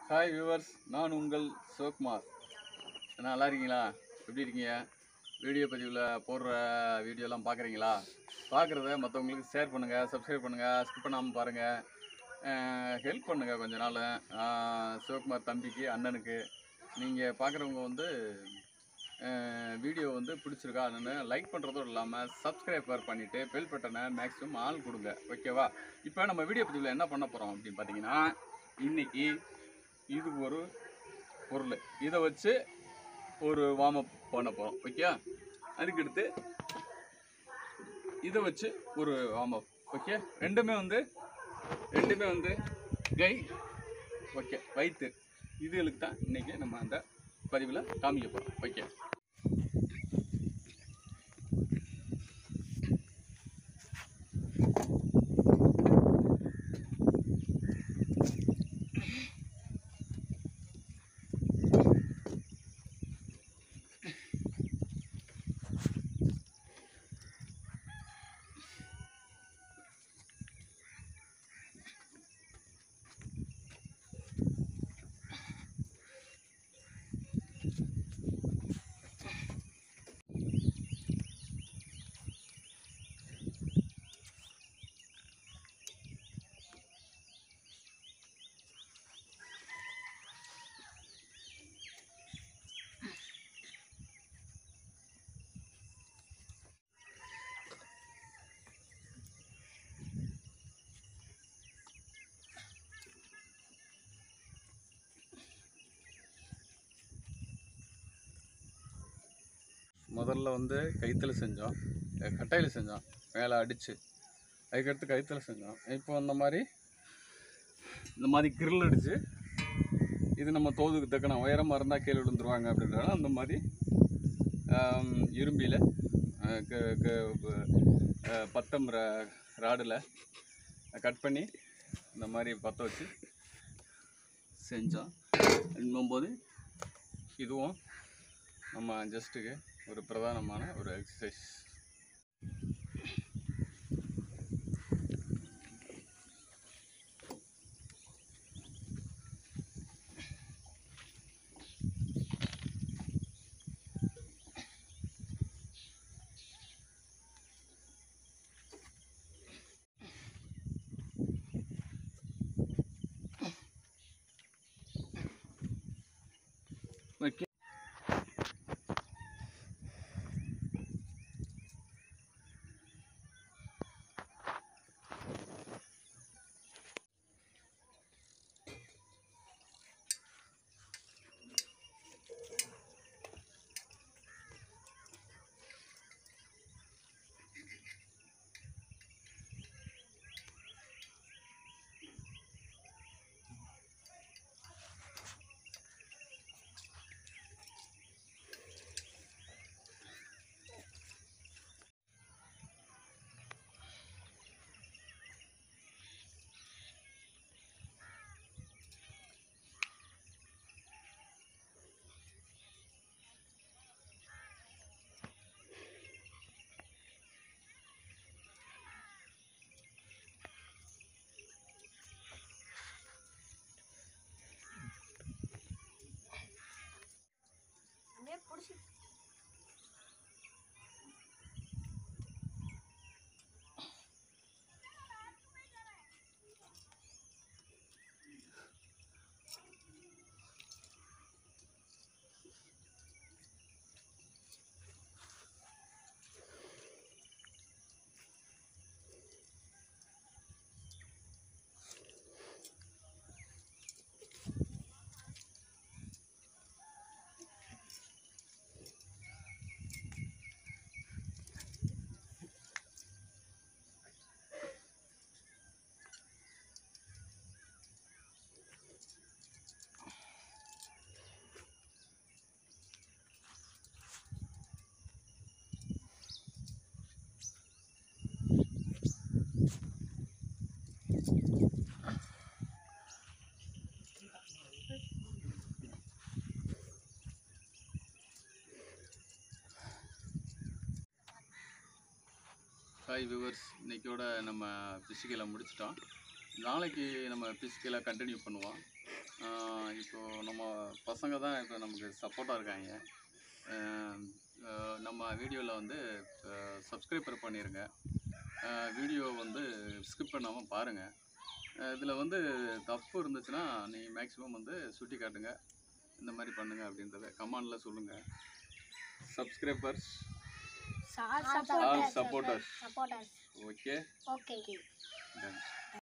hi viewers நான் உங்கள் சிவகுமார் நல்லா இருக்கீங்களா எப்படி இருக்கீங்க வீடியோ பதிவில் போடுற வீடியோலாம் பார்க்குறீங்களா பார்க்குறத மற்றவங்களுக்கு ஷேர் பண்ணுங்கள் சப்ஸ்கிரைப் பண்ணுங்கள் ஸ்கிப் பண்ணாமல் பாருங்கள் ஹெல்ப் பண்ணுங்கள் கொஞ்ச நாள் ஆஹ் சிவகுமார் தம்பிக்கு அண்ணனுக்கு நீங்கள் பார்க்குறவங்க வந்து வீடியோ வந்து பிடிச்சிருக்கா என்னன்னு லைக் பண்ணுறதும் இல்லாமல் சப்ஸ்கிரைபர் பண்ணிவிட்டு பெல் பட்டனை மேக்ஸிமம் ஆள் கொடுங்க ஓகேவா இப்போ நம்ம வீடியோ பதிவில் என்ன பண்ண போகிறோம் அப்படின்னு பார்த்தீங்கன்னா இன்னைக்கு இது ஒரு பொருள் இதை வச்சு ஒரு வார்ம் அப் பண்ண போகிறோம் ஓகே அதுக்கடுத்து இதை வச்சு ஒரு வார்ம் அப் ஓகே ரெண்டுமே வந்து ரெண்டுமே வந்து கை ஓகே வயிற்று இதுகளுக்கு தான் இன்றைக்கி நம்ம அந்த பதிவில் காமிக்க போகிறோம் ஓகே முதல்ல வந்து கைத்தில் செஞ்சோம் கட்டையில் செஞ்சோம் மேலே அடித்து அதுக்கடுத்து கைத்தில் செஞ்சோம் இப்போ இந்த மாதிரி இந்த மாதிரி கிரில் அடித்து இது நம்ம தோதுக்கு தக்கன உயரமாக இருந்தால் கீழே விழுந்துருவாங்க அப்படின்றனால அந்த மாதிரி ஆம், இரும்பியில் அஹ், க- க- அஹ், பத்தம் ராடில் கட் பண்ணி இந்த மாதிரி பற்ற வச்சு செஞ்சோம் என்போது இதுவும் நம்ம ஜஸ்ட்டுக்கு ஒரு பிரதானமான ஒரு எக்ஸசைஸ் ஓகே அப்படியே பிடிச்சி ஹாய் வியூவர்ஸ் இன்னைக்கோட நம்ம ஃபிசிக்கலை முடிச்சிட்டோம் நாளைக்கு நம்ம ஃபிசிக்கலை கண்டினியூ பண்ணுவோம் ஆஹ் பசங்க தான் இப்போ நமக்கு சப்போர்ட்டாக இருக்காங்க அஹ் அஹ் நம்ம வீடியோவில் வந்து சப்ஸ்கிரைபர் பண்ணிடுங்க வீடியோ வந்து ஸ்கிப் பண்ணாமல் பாருங்கள் இதில் வந்து தப்பு இருந்துச்சுன்னா நீங்கள் மேக்ஸிமம் வந்து சுட்டி காட்டுங்க இந்த மாதிரி பண்ணுங்க அப்படின்றத கமெண்டில் சொல்லுங்கள் subscribers all supporters supporters supporters okay okay ton